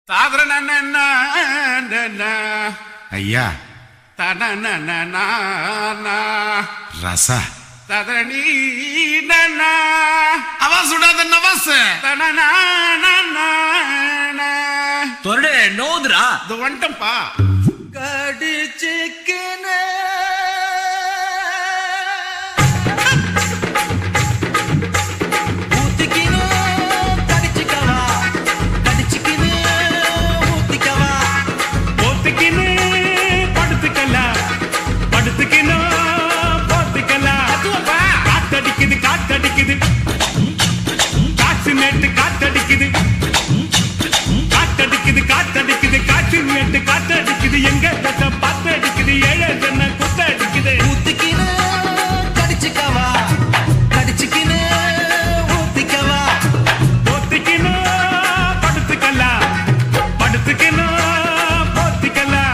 ஐயா ரச அவ சுடாத நவாஸ் தொரடு நோதுரா இது வந்துட்டம்பா கடிச்சிக்கினே ஊத்திக்கினே கடிச்சிக்கவா கடிச்சிக்கினே ஊத்திக்கவா போத்துக்கின்னு படுத்துக்கலாம் படுத்துக்கின்னு போத்துக்கலாம் காத்தடிக்குது காத்தடிக்குது காற்று நேட்டு காத்தடிக்குது காத்தடிக்குது காத்தடிக்குது காற்று நேட்டு காத்தடிக்குது எங்க தசை பார்த்து அடிக்குது ஏழை ஜன குத்த அடிக்குது ஊத்திக்கினே கடிச்சிக்கவா கடிச்சிக்கினே ஊத்திக்கவா போத்துக்கின்னு படுத்துக்கலாம் படுத்துக்கின்னு போத்திக்கலாம்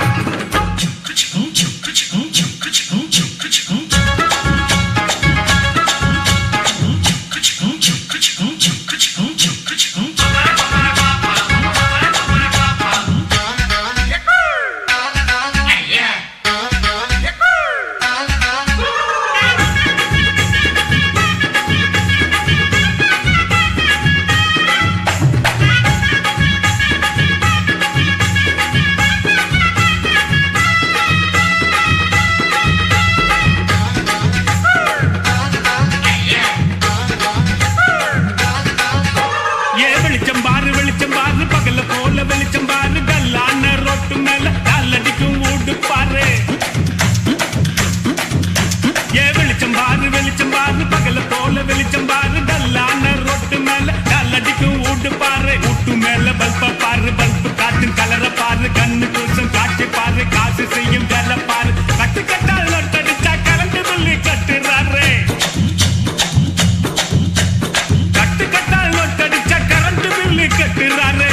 ஏ வெளிச்சம் பாரு வெளிச்சம் பாரு பகல போல வெளிச்சம் பாரு கல்லான ரோட்டு மேல காலடிக்கும் ஊடு பாரு ஏ வெளிச்சம் பாரு வெளிச்சம் பாரு பகல போல வெளிச்சம் பாரு கல்லான ரோட்டு மேல காலடிக்கும் ஊடு பாரு ஊட்டு மேல பல்ப பாரு பல்பு காட்டின் கலர பாரு கண்ணு கூசம் காட்சி பாரு காசு செய்யும் வேலை பாரு கட்டு கட்டால் நொட்டடிச்சா கலந்து புள்ளி கட்டுறாரு கட்டு கட்டால் நொட்டடிச்ச கரண்ட் பில்லு கட்டுறாரு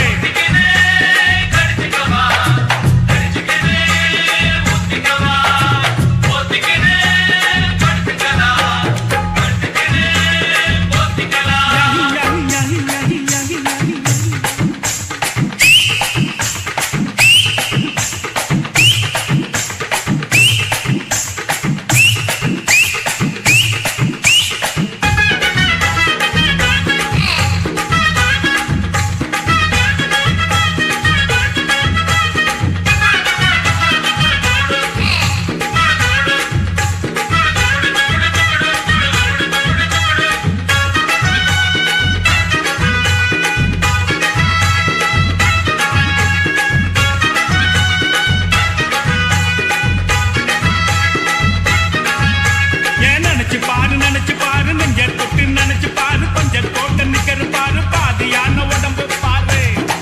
ஏன் நினைச்சு பாரு நினைச்சு பாரு நெஞ்ச தொட்டு நினைச்சு பாரு பஞ்ச போட்ட நிக்கிற பாரு பாதியான உடம்பு பாரு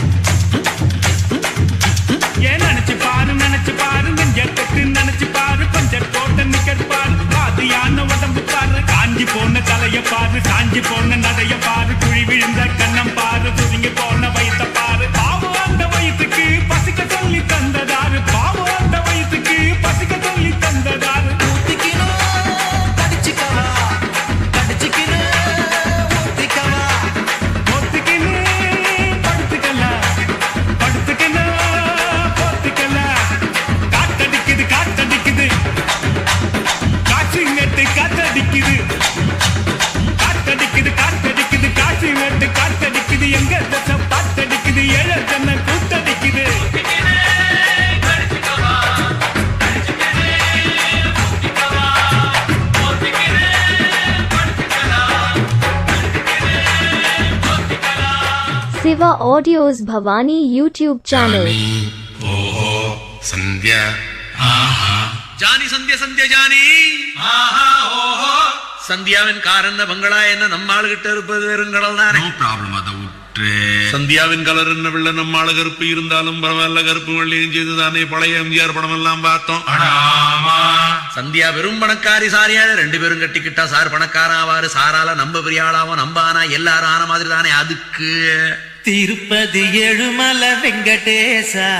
ஏன் நினைச்சு பாரு நினைச்சு பாரு நெஞ்ச தொட்டு நினைச்சு பாரு பஞ்ச போட்ட நிக்கிற பாரு பாதியான உடம்பு பாரு காஞ்சி போன தலைய பாரு காஞ்சி போன நடைய பாரு குழி விழுந்த கண்ணம் பாரு துருங்கி போன வயித்த பாரு பாவம் அந்த வயிற்றுக்கு பசிக்க சொல்லி தந்ததாரு பாவம் அந்த வயிற்றுக்கு பசிக்க சொல்லி தந்ததாரு ஊத்திக்கினே கடிச்சிக்கவா கடிச்சிக்கினே ஊத்திக்கவா போத்துக்கின்னு படுத்துக்கலாம் படுத்துக்கின்னு போத்துக்கலாம் காத்தடிக்குது காத்தடிக்குது காற்று நெட்டு காத்தடிக்குது காத்தடிக்குது காத்தடிக்குது காற்று நெட்டு காத்தடிக்குது எங்க தசை பாத்தடிக்குது ஏழை ஜன கூத்தடிக்குது Siva Audios Bhavani YouTube channel. ஓஹோ சந்தியா ஜானி சந்திய சந்திய ஜானி சந்தியாவின் கார் என்ன பங்களா என்ன நம்ம ஆளுகிட்ட இருப்பது வெறுங்கடல் தானே நோ ப்ராப்ளம் அதை விட்டு சந்தியாவின் கலர் என்ன வெள்ள நம்ம ஆளு கருப்பு இருந்தாலும் பரவாயில்ல கருப்பு வெள்ளையும் செய்து தானே பழைய எம்ஜிஆர் படம் எல்லாம் பார்த்தோம் சந்தியா வெறும் பணக்காரி சாரியால ரெண்டு பேரும் கட்டிக்கிட்டா சார் பணக்காரன் ஆவாரு சாரால நம்ம பெரிய ஆளாவும் நம்ம ஆனா எல்லாரும் ஆன மாதிரி தானே அதுக்கு திருப்பதி ஏழுமல வெங்கடேசா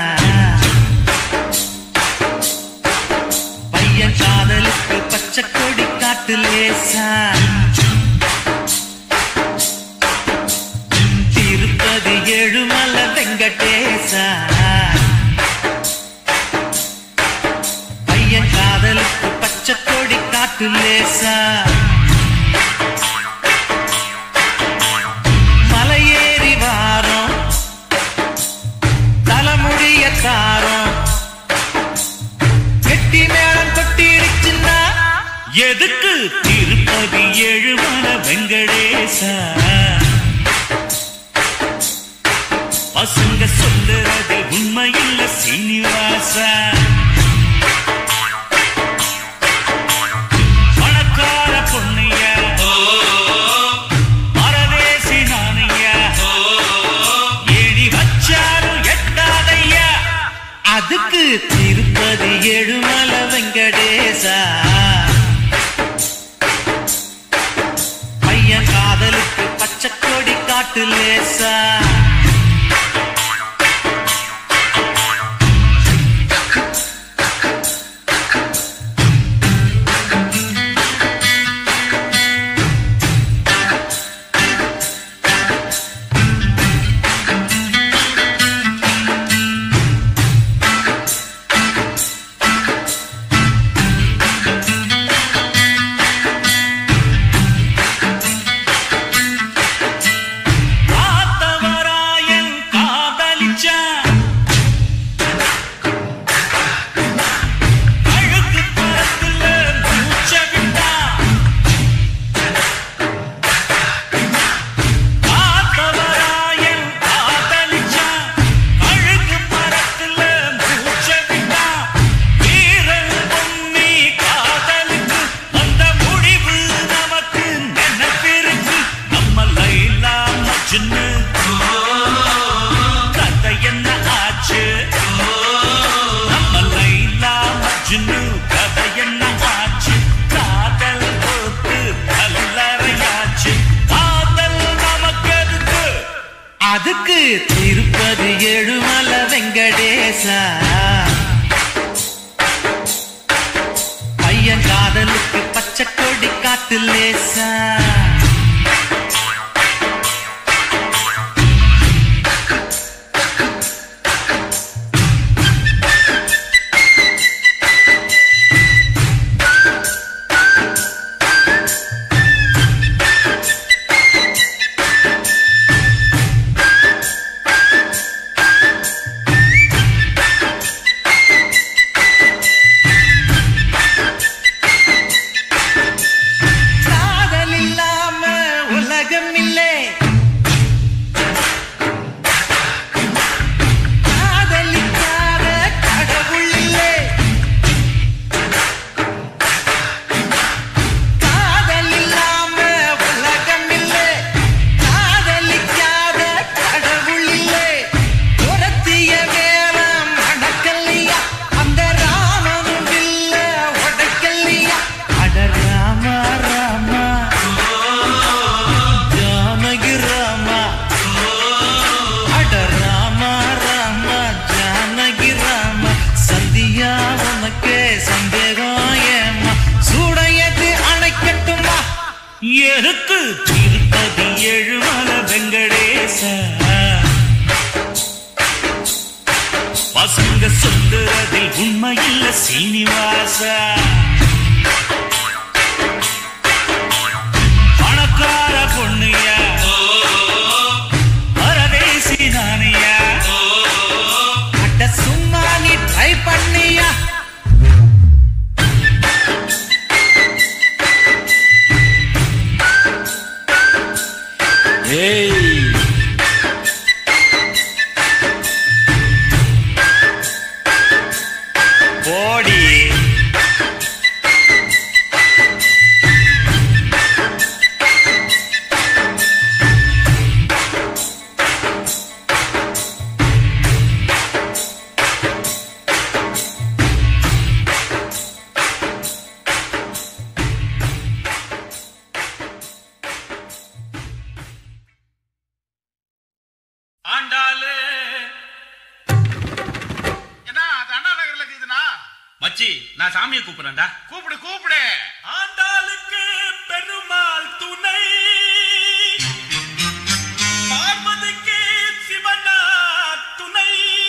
பையன் காதலுக்கு பச்சை கொடி காட்டு லேசா திருப்பதி ஏழுமல வெங்கடேசா வெங்கடேசா பையன் காதலுக்கு பச்சை கொடி காட்டு லேசா மலையேறி வாரம் தலைமுடிய தாரம் கெட்டி மேளம் கொட்டிடுச்சுன்னா எதுக்கு திருப்பதி ஏழுமல வெங்கடேசா பசங்க சொல்லுறது உண்மையில்ல சீனிவாசா பணக்கார பொண்ணையா பரதேசி நானையா ஏணி வச்சாலும் எட்டாதையா அதுக்கு திருப்பதி எழுமல வெங்கடேசா பையன் காதலுக்கு பச்சை கொடி காட்டு லேசா காத்தவராயன் காதலிச்சான் அழுக்கு பழத்துல மூச்ச விட்டான் காத்தவராயன் காதலிச்சான் அழுக்கு பழத்துல மூச்ச விட்டான் வீரன் பொன்னி காதலுக்கு அந்த முடிவு நமக்கு நினைப்பிருக்கு நம்ம லைலா மஜ்னு கதை என்ன ஆச்சு நம்ம லைலா மஜ்னு கதை என்ன ஆச்சு காதல் போட்டு கல்லறையாச்சு காதல் நமக்கு எதுக்கு அதுக்கு திருப்பதி எழுமல வெங்கடேசா பையன் காதலுக்கு பச்சை கொடி காட்டு லேசா காதல் இல்லாம உலகம் இல்லை காதலிக்காத கடவுள் இல்லை காதல் இல்லாம உலகம் இல்லை காதலிக்காத கடவுள் இல்லை துரத்திய வேளாம் அடக்கல்லையா அந்த ராமனும் இல்ல உடக்கல்லையா அட ராமா ராமா ஜானகி ராமா அட ராமா ராமா ஜானகி ராமா சந்தியா உனக்கே சந்தேகம் ஏமா சூடையது அணைக்கட்டுமா எதுக்கு திருப்பதி எழுமல வெங்கடேசா பசங்க சொல்லுறதில் உண்மையில்ல சீனிவாசா பணக்கார பொண்ணுயா பரதேசி நானியா அட சும்மா நீ ட்ரை பண்ணியா ஏய் போடி ஆண்டாளு என்ன அது அண்ணா நகர்ல இருக்குதுண்ணா மச்சி நான் சாமியை கூப்பிடுறேன்டா கூப்பிடு கூப்பிடு ஆண்டாளுக்கு பெருமாள் துணை பார்வதிக்கு சிவனா துணை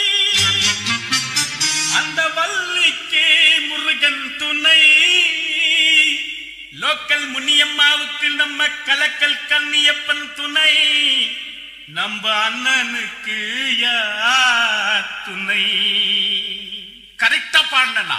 காலத்தில் நம்ம கலக்கல் கண்ணியப்பன் துணை நம்ம அண்ணனுக்கு யார் துணை கரெக்டா பாடினா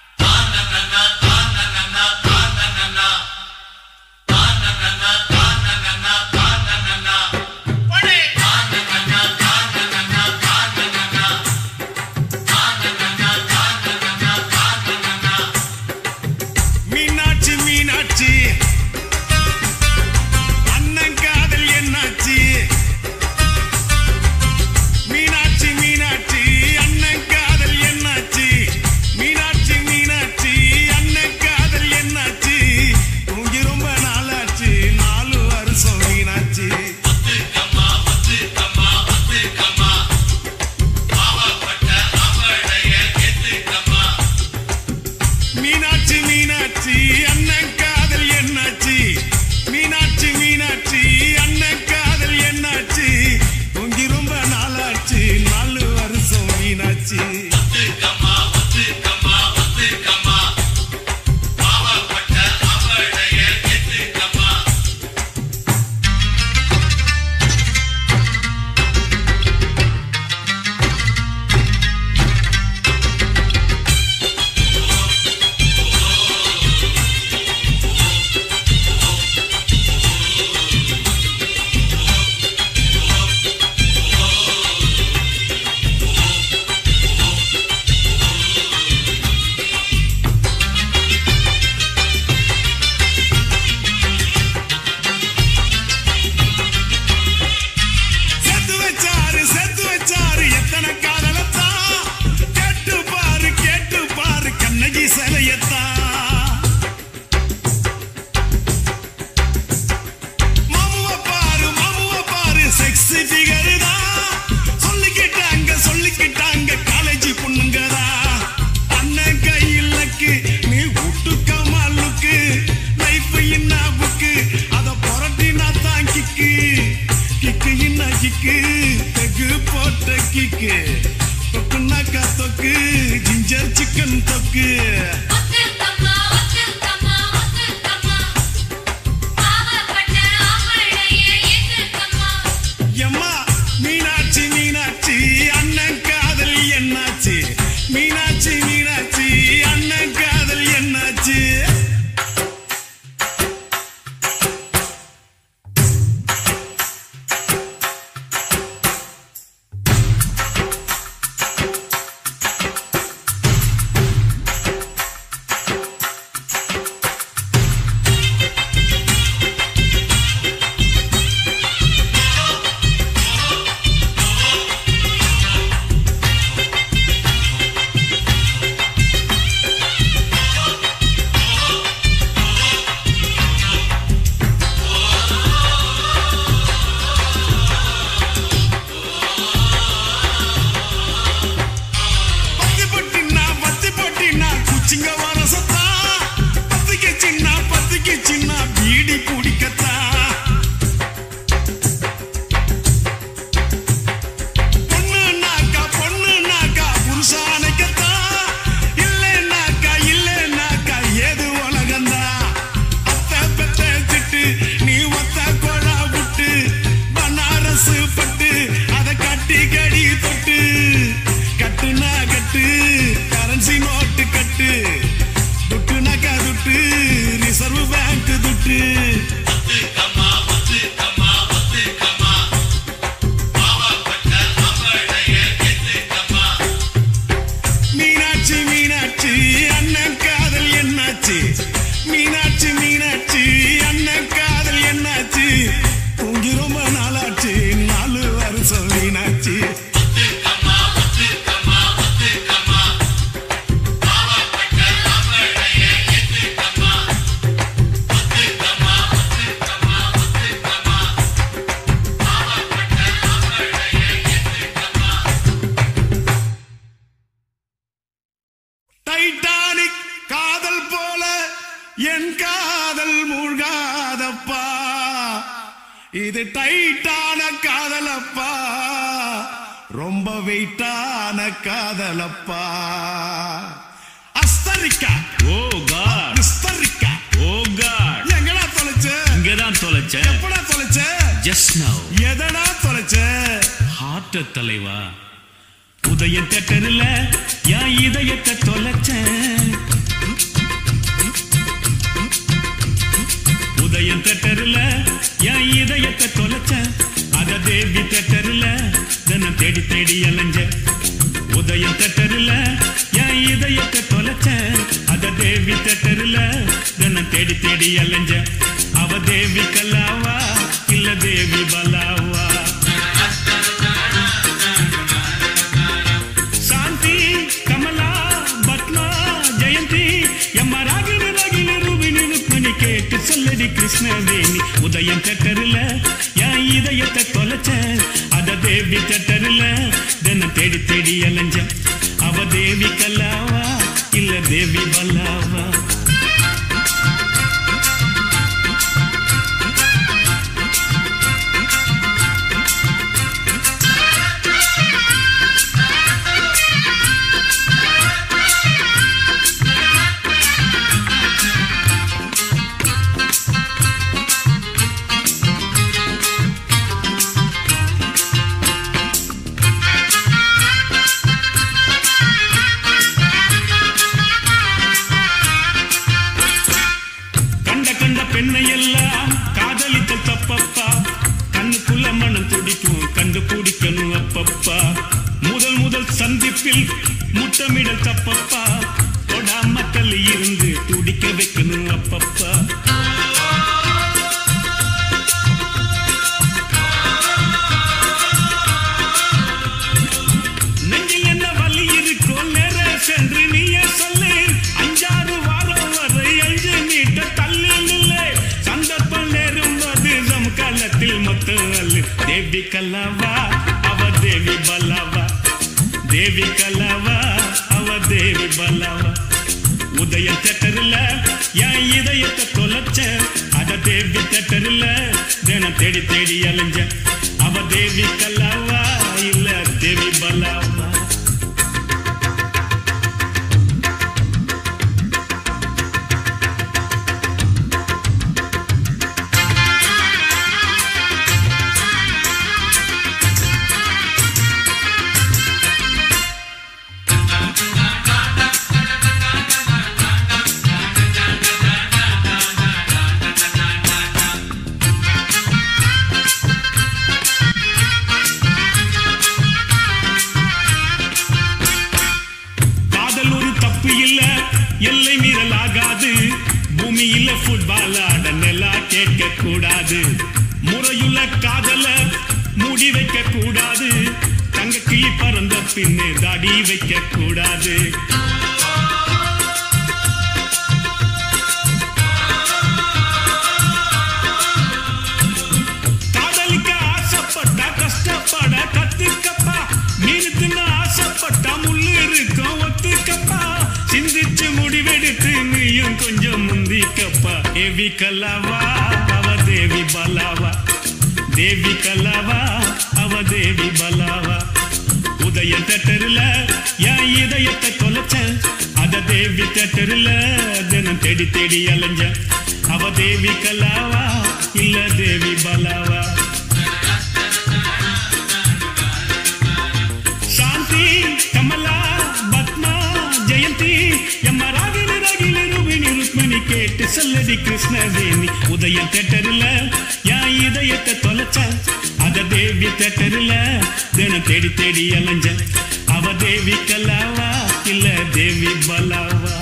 மீனாட்சி மீனாட்சி அண்ணன் காதல் என்னாச்சு மீனாட்சி மீனாட்சி அண்ணன் காதல் என்னாச்சு மீனாட்சி மீனாட்சி அண்ணன் காதல் என்னாச்சு தூங்கி ரொம்ப நாளாச்சு நாலு வருஷம் மீனாட்சி மீனாட்சி மீனாட்சி அண்ணன் காதல் என்னாச்சு மீனாட்சி மீனாட்சி அண்ணன் காதல் என்னாச்சு தூங்கி ரொம்ப நாளாச்சு நாலு வருஷம் மீனாட்சி செத்து வச்சாரு செத்து வச்சாரு எத்தனை காதலத்தான் கேட்டு பாரு கேட்டு பாரு கண்ணகி சிலையத்தான் மாமுவ பாரு மாமுவ பாரு செக்ஸி ஃபிகர் தான் சொல்லிக்கிட்டாங்க சொல்லிக்கிட்டாங்க காலேஜ் பொண்ணுங்கதா அண்ணன் கையிலக்கு நீ விட்டுக்க மாலுக்கு லைஃப் என்ன புக்கு அத புரட்டினா தான் கிக்கு கிக்கு என்ன கிக்கு தெகு போட்ட கிக்கு தொக்குனாக்கா தொக்கு ஜிஞ்சர் சிக்கன் தொக்கு ஒத்துக்கம்மா ஒத்துக்கம்மா ஒத்துக்கம்மா பாவப்பட்ட ஆம்பளைய ஏத்துக்கம்மா எம்மா மீனாட்சி மீனாட்சி அண்ணன் காதல் என்னாச்சு மீனாட்சி மீனாட்சி அண்ணன் காதல் என்னாச்சு பத்தி பட்டினா பத்தி பட்டினா குச்சிங்க வரசத்தா பத்திக்கு சின்ன பத்திக்கு சின்ன பீடி பிடிக்கத்தா பொண்ணுனாக்கா பொண்ணுனாக்கா புருஷானைக்கத்தா இல்லைனாக்கா இல்லைனாக்கா ஏது உலகந்தா அத்தை பெத்த திட்டு நீ ஒத்த கொழா விட்டு பனாரசு பட்டு அதை கட்டி கடி தொட்டு கட்டுனா கட்டு கரன்சி நோட்டு கட்டு துட்டுனாக்கா துட்டு ரிசர்வ் பேங்க் துட்டு மீனாட்சி மீனாட்சி அண்ணன் காதல் என்னாச்சு மீனாட்சி மீனாட்சி அண்ணன் காதல் என்னாச்சு தூங்கி ரொம்ப நாளாச்சு நாலு வருஷம் மீனாட்சி டைட்டானிக் காதல் போல என் காதல் மூழ்காதப்பா இது டைட்டான காதலப்பா ரொம்ப வெயிட்டான காதலப்பா அஸ்தரிக்கா ஓ காட் விஸ்தரிக்கா ஓ காட் எங்கடா தொலைச்சு இங்கதான் தொலைச்சேன் எப்படா தொலைச்ச ஜஸ்ட் நவ் எதடா தொலைச்ச ஹார்ட் தலைவா உதயம் தேட்டரில் என் இதயத்தை தொலைச்சேன் உதயம் தேட்டரில் என் இதயத்தை தொலைச்சேன் அத தேவி தேட்டரில் தினம் தேடி தேடி அலைஞ்சேன் உதயம் தேட்டரில் என் இதயத்தை தொலைச்சேன் அத தேவி தேட்டரில் தினம் தேடி தேடி அலைஞ்சேன் அவ தேவி கல்லாவா இல்ல தேவி பலாவா ಶಾಂತಿ ಕಮಲಾ பத்மா ஜெயந்தி எம்ம ராகினி ராகினி ரூபினி ருக்மிணி கேட்டு சொல்லடி கிருஷ்ணவேணி உதயம் தட்டரில் என் இதயத்தை தொலைச்ச அத தேவி தட்டரில் தினம் தேடி தேடி அலைஞ்ச அவ தேவி கல்லாவா இல்ல தேவி பல்லாவா கண்ட கண்ட பெண்ணை எல்லாம் காதலித்த தப்பப்பா கண்ணுக்குள்ள மனம் துடிக்கும் கண்டு பிடிக்கணும் அப்பப்பா முதல் முதல் சந்திப்பில் முத்தமிடல் தப்பப்பா தொடாமக்கல் இருந்து துடிக்க வைக்கணும் அப்பப்பா நெஞ்சில் என்ன வலி இருக்கோ நேர சென்று நீயே சொல்லு அஞ்சாறு வாரம் வரை அஞ்சு மீட்ட தள்ளி நில்லை சந்தர்ப்பம் நேரும் போது நம் காலத்தில் மொத்த அல்லு தேவி கல்லாவா அவ தேவி பல்லாவா தேவி கல்லாவா அவ தேவி பல்லாவா உதய தேட்டரில் என் இதயத்தை தொலைச்ச அத தேவி தேட்டரில் தினம் தேடி தேடி அலைஞ்ச அவ தேவி கல்லாவா இல்ல தேவி பல்லாவா காதல் ஒரு தப்பு இல்ல எல்லை மீறல் ஆகாது பூமியில ஃபுட்பால் ஆட நிலா கேட்க கூடாது முறையுள்ள காதல மூடி வைக்க கூடாது தங்க கிளி பறந்த பின்னே தாடி வைக்க கூடாது காதலிக்க ஆசைப்பட்டா கஷ்டப்பட கத்துக்கப்பா மீன் தின்ன ஆசைப்பட்டா முள்ளு இருக்கும் ஒத்துக்கப்பா சிந்திச்சு முடிவெடுத்து நீயும் கொஞ்சம் முந்திக்கப்பா தேவி கல்லாவா அவ தேவி பலாவா தேவி கல்லாவா அவ தேவி பலாவா உதய தட்டருல என் இதயத்தை தொலைச்ச அத தேவி தட்டருல தினம் தேடி தேடி அலைஞ்ச அவ தேவி கல்லாவா இல்ல தேவி பலாவா ಶಾಂತಿ ಕಮಲಾ பத்மா ஜெயந்தி எம்ம ராகினி ராகினி ரூபினி ருக்மிணி கேட்டு சொல்லடி கிருஷ்ணவேணி உதயம் தேட்டரில் என் இதயத்தை தொலைச்ச அத தேவி தேட்டரில் தினம் தேடி தேடி அலைஞ்ச அவ தேவி கல்லாவா இல்ல தேவி பலாவா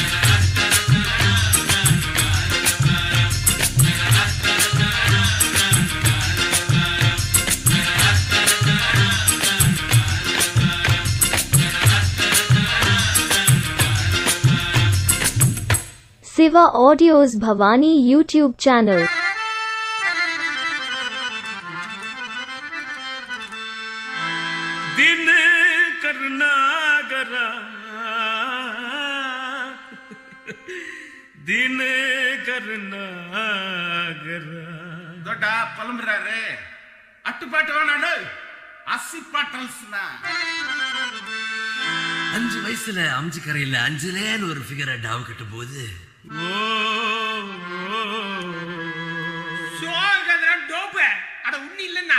Siva Audio's Bhavani YouTube channel. दिन करुणागरा दिन கருணாகரா ದೊಡ್ಡ ಪಲಂಬ್ರಾರೆ ಅಟ್ಟುಪಾಟು ನಾಡು ಅಸಿ ಪಾಟಲ್ಸ್ನಾ அஞ்சு வயசுல அம்ஜி கரையில அஞ்சுலேன்னு ஒரு ஃபிகரை டாவு கட்டும் போது ஓ ಶೋಗ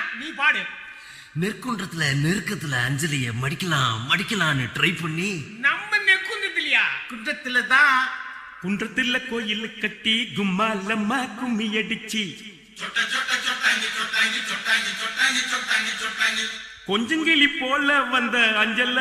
நீ பாடு நெற்குன்றத்துல நெருக்கத்துல அஞ்சலிய மடிக்கலாம் மடிக்கலாம்னு ட்ரை பண்ணி நம்ம நெக்குந்தது இல்லையா குன்றத்துல தான் குன்றத்துல கோயில் கட்டி கும்மாலம்மா கும்மி அடிச்சு கொஞ்சங்கிளி போல வந்த அஞ்சல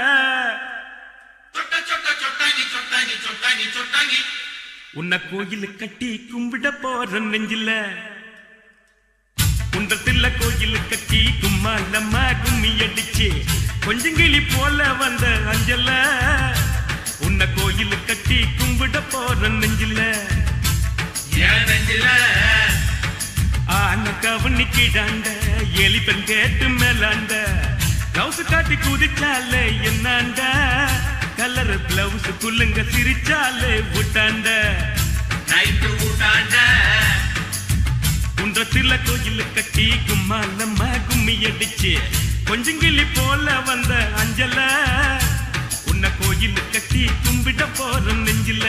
உன்னை கோயில் கட்டி கும்பிட போற நெஞ்சில குன்றத்துல கோயில் கட்டி கும்மாலம்மா கும்மி அடிச்சு கொஞ்சங்கிளி போல வந்த அஞ்சல உன்னை கோயில் கட்டி கும்பிட போற நெஞ்சில ஏன் நெஞ்சில ஆன கவனிக்கிடாண்ட எலிப்பெண் கேட்டு மேலாண்ட பிளவுஸ் காட்டி குதிச்சாலே என்னாண்ட கலர் பிளவுஸ் குள்ளுங்க சிரிச்சாலே விட்டாண்ட நைட்டு ஊட்டாண்ட குன்றத்துல கோயில் கட்டி கும்மாலம்மா கும்மி அடிச்சு கொஞ்சங்கிளி போல வந்த அஞ்சல உன்னை கோயில் கட்டி கும்பிட போற நெஞ்சில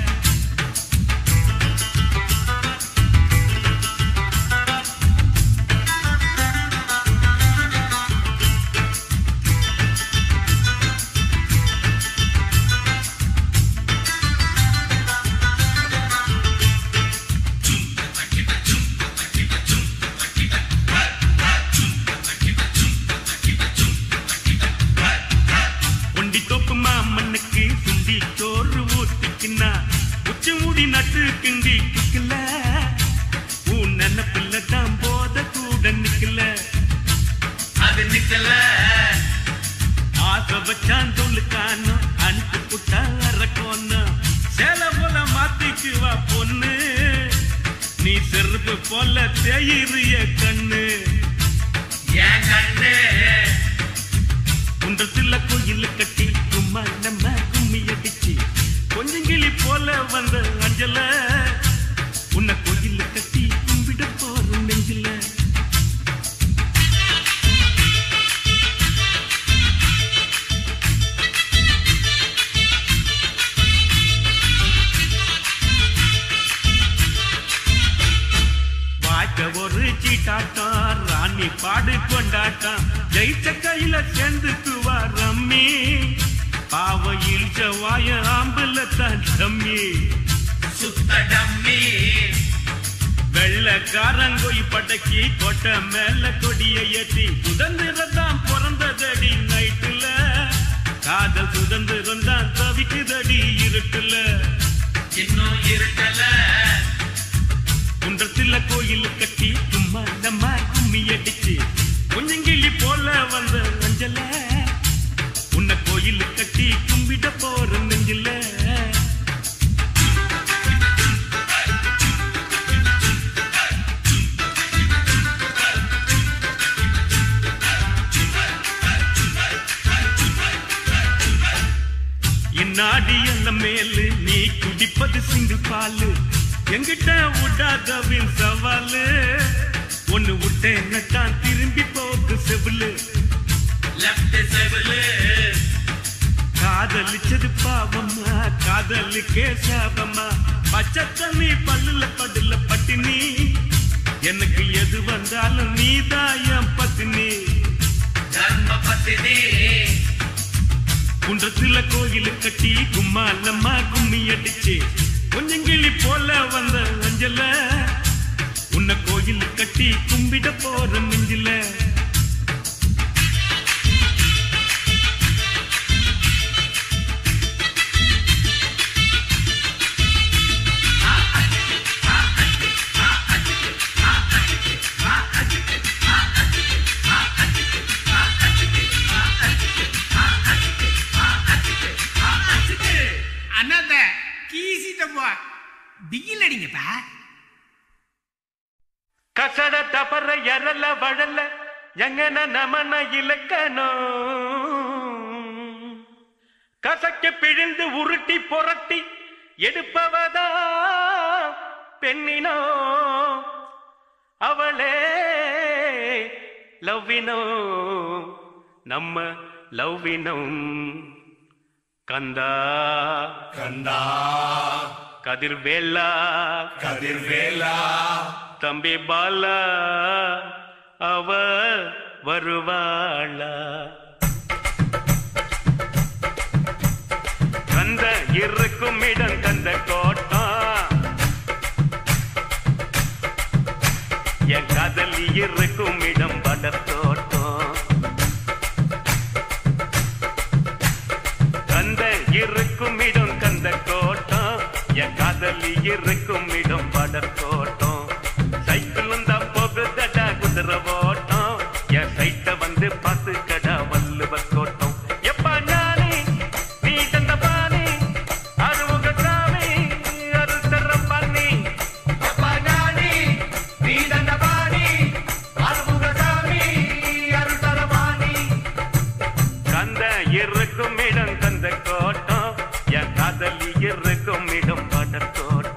ஒண்டி தோப்பு மாமனுக்கு சுண்டி சோறு ஊத்திக்கினா உச்சி மூடி நட்டு கிண்டி கிக்கல உன் நினப்பில்ல தான் போத கூட நிக்கல அது நிக்கல ஆசை வச்சான் தொழுக்கானோ அனுப்பு புட்டா அரக்கோன்னு சேல போல மாத்திக்குவா பொண்ணு நீ செருப்பு போல தேயிறிய கண்ணு ஏன் கண்ணு குன்றத்துல கோயில் கட்டி கும்மா நம்ம கும்மி அடிச்சு கொஞ்சம் கிளி போல வந்த அஞ்சல உன்னை கோயில் கட்டி கும்பிட போற நெஞ்சில வாழ்க்கை ஒரு சீட்டாட்டம் ராணி பாடு கொண்டாட்டம் ஜெயிச்ச கையில சேர்ந்துக்குவா ரம்மி பாவையில் செவ்வாய ஆம்புல தான் ரம்மி சுத்த டம்மி வெள்ளக்காரங்கொய் படக்கி கொட்ட மேல கொடிய ஏத்தி சுதந்திரம் தான் பிறந்ததடி நைட்டுல காதல் சுதந்திரம் தான் தவிக்குதடி இருட்டுல இன்னும் இருட்டல குன்றத்துல கோயில் கட்டி சும்மா நம்ம கும்மி அடிச்சு கொஞ்சங்கிளி போல வந்த அஞ்சல உன்னை கோயில் கட்டி கும்பிட போற நெஞ்சில இந்நாடி எல்லாம் மேலு நீ குடிப்பது சிங்கு பாலு எங்கிட்ட விடாதவின் சவாலு ஒண்ணு விட்டேன்னு தான் திரும்பி போக்கு செவிலு லெஃப்ட் செவிலு காதலிச்சது பாவம்மா காதலுக்கே சாபம்மா பச்சை தண்ணி பல்லுல படுல பட்டினி எனக்கு எது வந்தாலும் நீதான் என் பத்தினி தர்ம பத்தினி குன்றத்துல கோயில் கட்டி கும்மாலம்மா கும்மி அடிச்சு கொஞ்சம் கிளி போல வந்த அஞ்சல உன்னை கோயில் கட்டி கும்பிட போற நெஞ்சில அண்ணாத்த கீசிட்டப்பா பிகில் அடிங்கப்பா கசட தபர எரல வழல எங்கன நமன இலக்கணோ கசக்க பிழிந்து உருட்டி புரட்டி எடுப்பவதா பெண்ணினோ அவளே லவ்வினோ நம்ம லவ்வினம் கந்தா கந்தா கதிர்வேலா கதிர்வேலா தம்பி பாலா அவ வருவாளா கந்த இருக்கும் இடம் கந்த கோட்டம் என் காதல் இருக்கும் இடம் படத்தோட்டம் கந்த இருக்கும் இடம் கந்த கோட்டம் என் காதல் இருக்கும் இடம் படத்தோட்டம் சைக்கிளும் தான் போகுதடா குதிரை ஓட்டம் என் சைட்ட வந்து பார்த்து கடா வல்லுவ கோட்டம் எப்பா ஞானி நீ தந்த பாணி அருமுக சாமி அருத்தர பண்ணி எப்பா ஞானி நீ தந்த பாணி அருமுக சாமி அருத்தர பாணி கந்த இருக்கும் இடம் கந்த கோட்டம் என் காதலி இருக்கும் இடம் படத்தோட்டம்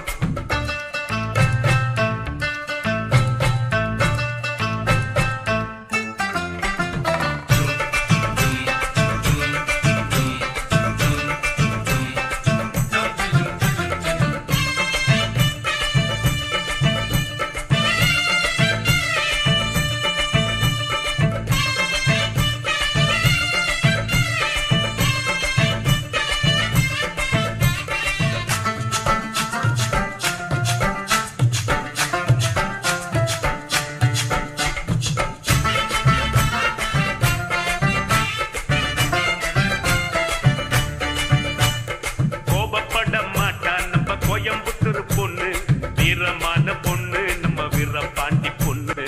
கோபப்பட மாட்டா நம்ம கோயம்புத்தூர் பொண்ணு வீரமான பொண்ணு நம்ம வீரபாண்டி பொண்ணு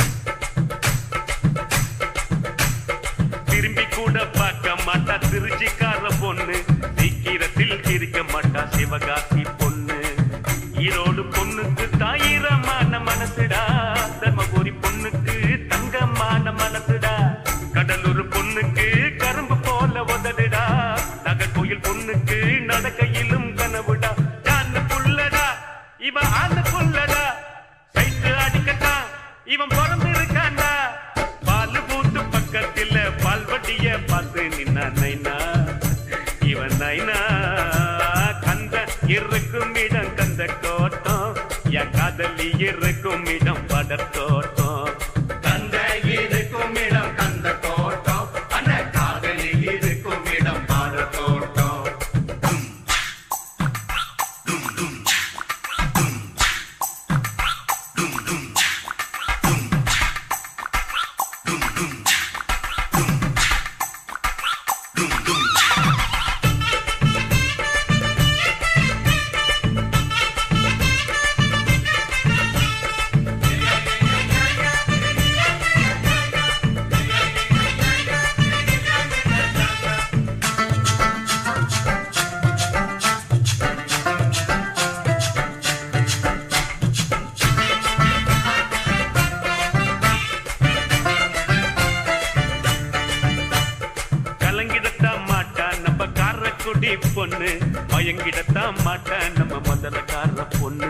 திரும்பி கூட பார்க்க மாட்டா திருச்சிக்கார பொண்ணு சீக்கிரத்தில் சிரிக்க மாட்டா சிவகாசி பொண்ணு ஈரோடு பொண்ணுக்கு தாயிரமான மனசுடா தர்மபுரி பொண்ணுக்கு தங்கமான மனசுடா கடலூர் பொண்ணுக்கு கரும்பு போல உதடுடா நகர்கோயில் பொண்ணுக்கு நடக்கையிலும் கனவுடா ஜான்னு புள்ளடா இவன் ஆண்டு புள்ளடா சைட்டு அடிக்கட்டா இவன் பிறந்து இருக்காண்டா பால் பூத்து பக்கத்துல பால்வட்டிய பார்த்து நின்னா நைனா இவன் நைனா கந்த இருக்கும் இடம் கந்த கோட்டம் என் காதலி இருக்கும் இடம் படத்தோட்டம் கந்த இருக்கும் இடம் கந்த கோட்டம் அந்த காதலி இருக்கும் இடம் படத்தோட்டம் கலங்கிடத்தான் மாட்டா நம்ம காரக்குடி பொண்ணு மயங்கிடத்தான் மாட்டா நம்ம மதுரக்கார பொண்ணு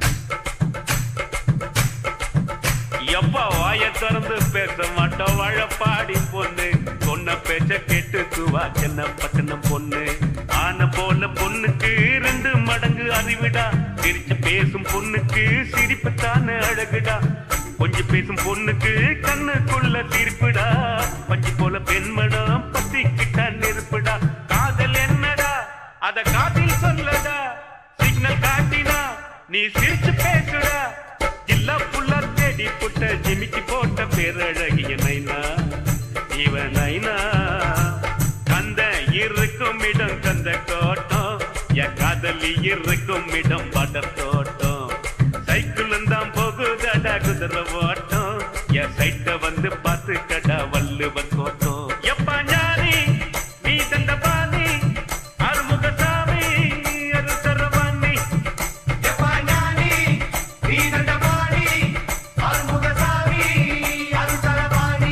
எப்பா வாய திறந்து பேச மாட்டோம் வாழப்பாடி பொண்ணு சொன்ன பேச்ச கேட்டு துவா சென்ன பட்டணம் பொண்ணு ஆன போல பொண்ணுக்கு ரெண்டு மடங்கு அறிவிடா சிரிச்சு பேசும் பொண்ணுக்கு சிரிப்பு தானே அழகுடா கொஞ்சம் பேசும் பொண்ணுக்கு கண்ணுக்குள்ள தீர்ப்புடா பஞ்சு போல பெண்மடம் பத்திக்கிட்ட நெருப்புடா காதல் என்னடா அத காதில் சொல்லடா சிக்னல் காட்டினா நீ சிரிச்சு பேசுடா இல்ல புள்ள தேடி புட்ட ஜிமிக்கி போட்ட பேரழகிய நைனா இவன் நைனா கந்த இருக்கும் இடம் கந்த கோட்டம் என் காதலி இருக்கும் இடம் படத்தோட்டம் சைக்கிளும் தான் போகுதடா குதிரை ஓட்டம் என் சைட்ட வந்து பார்த்து கடா வள்ளுவன் கோட்டம் எப்பா ஞானி நீ தந்த பாணி அருமுக சாமி அருசரவாணி எப்பா ஞானி நீ தந்த பாணி அருமுக சாமி அருசரவாணி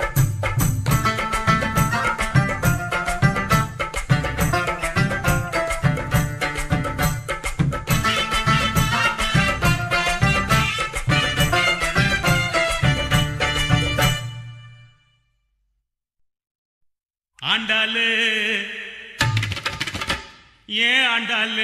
ஆண்டாளு ஏன் ஆண்டாளு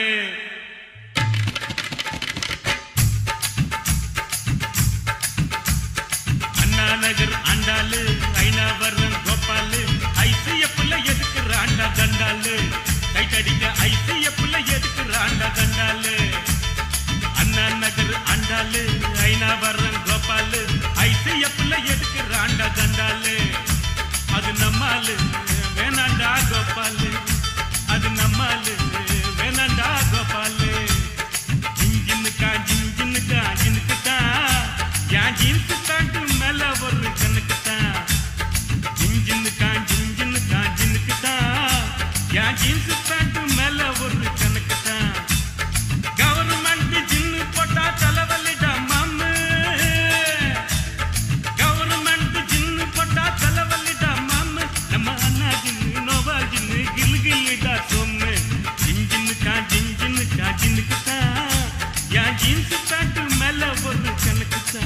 நகர் ஆண்டாளு ஐநாவரம் கோபாலு ஐசிஎஃப்ல எதுக்குறாண்டா தண்டாளு கைட்டடிக்க ஐசிஎஃப்ல எதுக்குறாண்டா தண்டாளு அண்ணா நகர் ஆண்டாளு ஐநாவரம் கோபாலு ஐசிஎஃப்ல எதுக்குறாண்டா தண்டாளு அது நம்மாலு வேணாண்டா கோபாலு அது நம்மாலு வேணாண்டா கோபாலு ஜின்ஜின்னுக்கா ஜின்ஜின்னுக்கா ஜினுக்குத்தா என் ஜீன்ஸு பேண்ட் மேல ஒரு கண்ணுக்குத்தா ஜின்ஜின்னுக்கா ஜின்ஜின்னுக்கா ஜினுக்குத்தா என் ஜீன்ஸு பேண்ட் மேல ஒரு கண்ணுக்குத்தா கவர்மெண்ட் ஜின்னு போட்டா தலைவலிடா மாமு கவர்மெண்ட் ஜின்னு போட்டா தலைவலிடா மாமு நம்ம அண்ணா ஜின்னு நோவா ஜின்னு கில்லு கில்லுடா சொம்மு ஜின்ஜின்னுக்கா ஜின்ஜின்னுக்கா ஜினுக்குத்தா என் ஜீன்ஸ் பேண்ட் மேல ஒரு கணக்குத்தா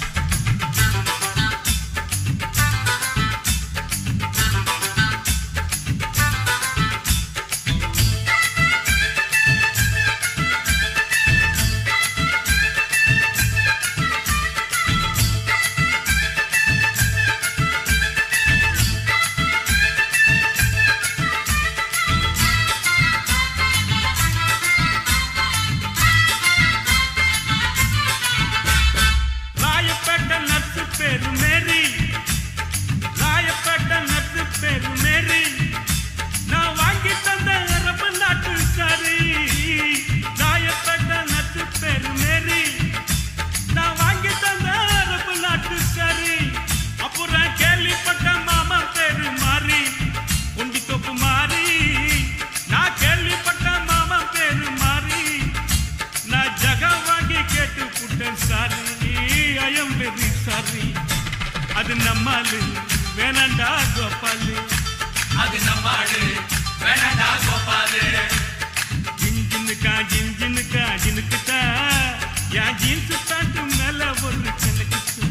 ராயப்பேட்டை நர்ஸு பேரு மேரி ராயப்பேட்டை நர்ஸு பேரு மேரி நான் வாங்கி தந்த அரபு நாட்டு சாரி ராயப்பேட்டை நர்ஸு பேரு மேரி நான் வாங்கி தந்த அரபு நாட்டு சாரி அப்புறம் கேள்விப்பட்ட மாமா பேரு மாறி குண்டி தொப்பு மாறி நான் கேள்விப்பட்ட மாமா பேரு மாறி நான் ஜகா வாங்கி கேட்டு புட்டேன் சாரி ஐயம் வெரி சாரி அது நம்மாலு வேணாண்டா கோபாலு அது நம்மாடு வேணடா கோபாலு ஜின்ஜின்னுக்கா ஜின்ஜின்னுக்கா ஜினுக்குத்தா என் ஜீன்ஸ் பேண்ட் மேல ஒரு கணக்குத்தா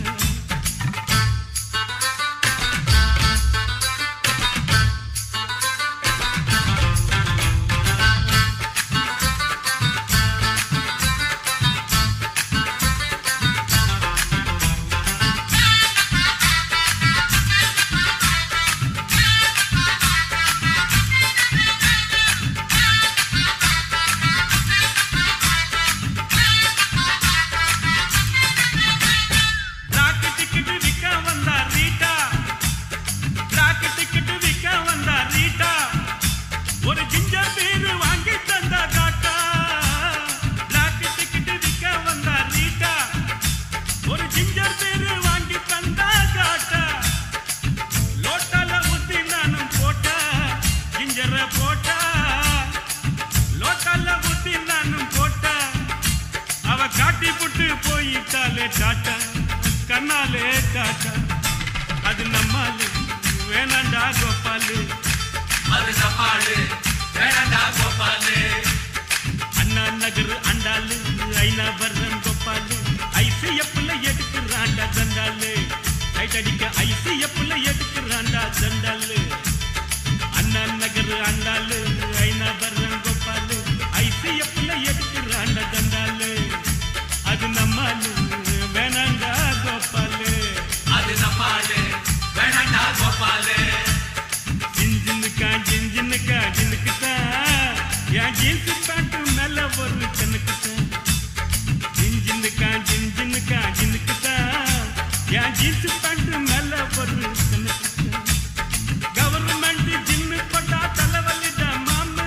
ராக்கு டிக்கெட்டு விற்க வந்தா ரீட்டா ராக்கு டிக்கெட்டு விற்க வந்தா ரீட்டா ஒரு ஜிஞ்சர் பீரு வாங்கி தந்தா காட்டா ராக்கு டிக்கெட்டு விற்க வந்தா ரீட்டா ஒரு ஜிஞ்சர் பீரு வாங்கி தந்தா காட்டா லோட்டால ஊத்தி நானும் போட்டா ஜிஞ்சர போட்டா லோட்டால ஊத்தி நானும் போட்டா அவ காட்டி புட்டு போயிட்டாலே டாட்டா கண்ணாலே டாட்டா அது நம்மாலு வேணாண்டா கோபாலு அது நம்மாடு வேணடா கோபாலு அண்ணா நகர் அண்டாலு ஐநா வர்றன் கோபாலு ஐசிஎஃப்ல எடுக்கிறாண்டா தண்டாலு லைட் அடிக்க ஐசிஎஃப்ல எடுக்கிறாண்டா தண்டாலு அண்ணா நகர் அண்டாலு ஐநா வர்றன் கோபாலு ஐசிஎஃப்ல எடுக்கிறாண்டா தண்டாலு அது நம்மாலு வேணாண்டா கோபாலு அது நம்மாடு வேணடா கோபாலு ஜின்ஜின்னுக்கா ஜின்ஜின்னுக்கா ஜினுக்குத்தா என் ஜீன்ஸ் பேண்ட் மேல ஒரு கணக்குத்தா ஜின்ஜின்னுக்கா ஜின்ஜின்னுக்கா ஜினுக்குத்தா என் ஜீன்ஸ் பேண்ட் மேல ஒரு கணக்குத்தா கவர்மெண்ட் ஜின்னு போட்டா தலைவலிடா மாமு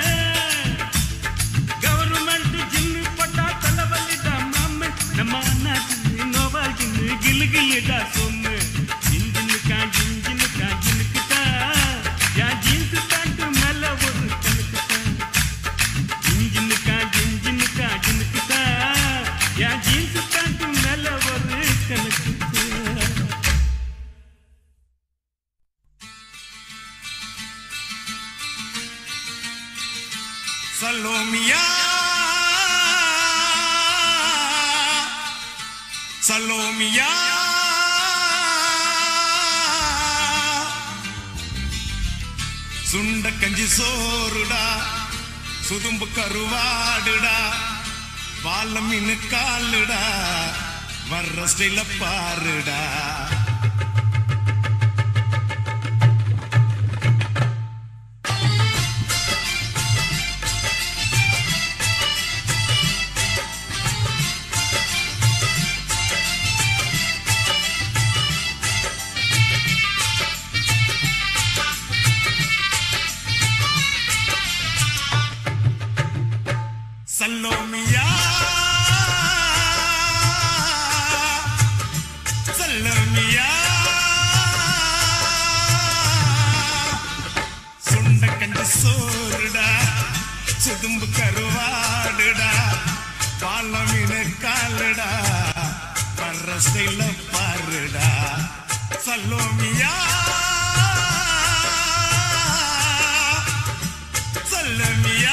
கவர்மெண்ட் ஜின்னு போட்டா தலைவலிடா மாமு நம்ம அண்ணா ஜின்னு நோவா ஜின்னு கிலு கிலுடா சொம்மு ஜின்ஜின்னுக்கா ஜின்ஜின்னுக்கா ஜினுக்குத்தா என் ஜீன்ஸ் பேண்ட் மேல ஒரு கணக்குத்தா ஜின்ஜின்னுக்கா ஜின்ஜின்னுக்கா ஜினுக்குத்தா என் ஜீன்ஸ் பேண்ட் மேல ஒரு கணக்குத்தா சலோமியா சலோமியா சுண்ட கஞ்சி சோறுடா சுதும்பு கருவாடுடா பாலம் மீன் காலுடா வர்ற ஸ்டைல பாருடா சுண்ட கஞ்சி சோறுடா சுதும்பு கருவாடுடா பாலமீனு காலுடா வர்ற ஸ்டைல பாருடா சல்லோமியா சல்லமியா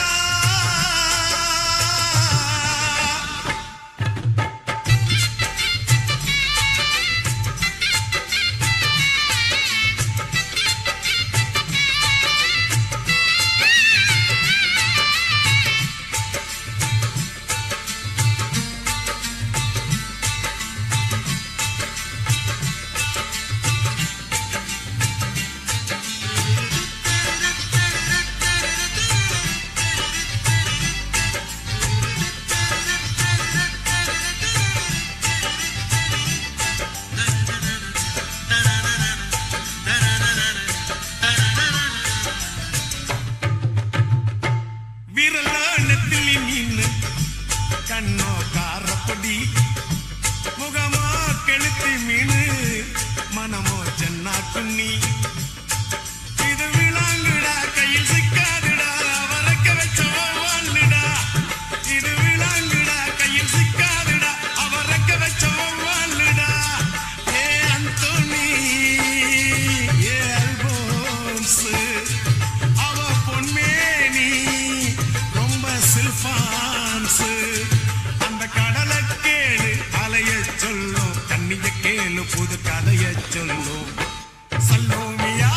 விரலோ நெத்திலி மீன் கண்ணோ காரப்பொடி முகமோ கெளுத்தி மீன் மனமோ சென்னா குன்னி இது விளாங்குடா கையில் சிக்காதுடா அவரக்க வச்ச வாழ்டா இது விளாங்குடா கையில் சிக்காதுடா அவரக்க வச்ச வாழ்டா ஏ அந்தோனி ஏ அல்போன்ஸ் அவ பொன்மேனி ரொம்ப சில்பான்ஸ் அந்த கடலை கேளு அலைய சொல்லும் தண்ணிய கேளு புது கதைய சொல்லும் சல்லோமியா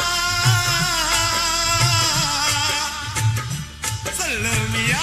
சல்லோமியா